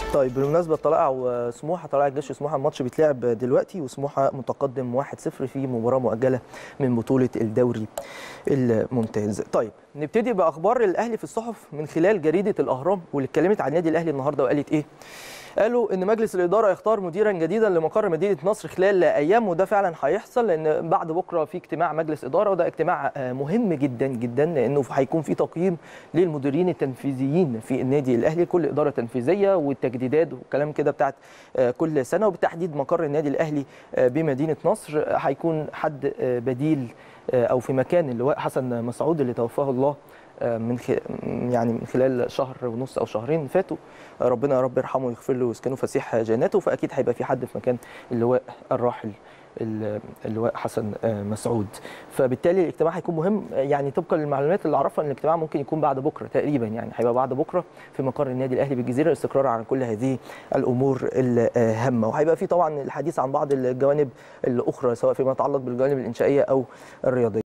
طيب بالمناسبه طلائع وسموحه طلائع الجيش وسموحه الماتش بيتلعب دلوقتي وسموحه متقدم 1-0 في مباراه مؤجله من بطوله الدوري الممتاز طيب نبتدي باخبار الاهلي في الصحف من خلال جريده الاهرام واللي اتكلمت عن النادي الاهلي النهارده وقالت ايه قالوا ان مجلس الاداره يختار مديرا جديدا لمقر مدينه نصر خلال ايام وده فعلا هيحصل لان بعد بكره في اجتماع مجلس اداره وده اجتماع مهم جدا جدا لانه هيكون في تقييم للمديرين التنفيذيين في النادي الاهلي كل اداره تنفيذيه والتجديدات وكلام كده بتاعت كل سنه وبالتحديد مقر النادي الاهلي بمدينه نصر هيكون حد بديل او في مكان اللواء حسن مسعود اللي توفاه الله من يعني من خلال شهر ونص او شهرين فاتوا ربنا يا رب يرحمه ويغفر له ويسكنه فسيح جناته فاكيد هيبقى في حد في مكان اللواء الراحل اللواء حسن مسعود فبالتالي الاجتماع هيكون مهم يعني طبقا للمعلومات اللي اعرفها ان الاجتماع ممكن يكون بعد بكره تقريبا يعني هيبقى بعد بكره في مقر النادي الاهلي بالجزيره الاستقرار على كل هذه الامور الهامه وهيبقى في طبعا الحديث عن بعض الجوانب الاخرى سواء فيما يتعلق بالجوانب الانشائيه او الرياضيه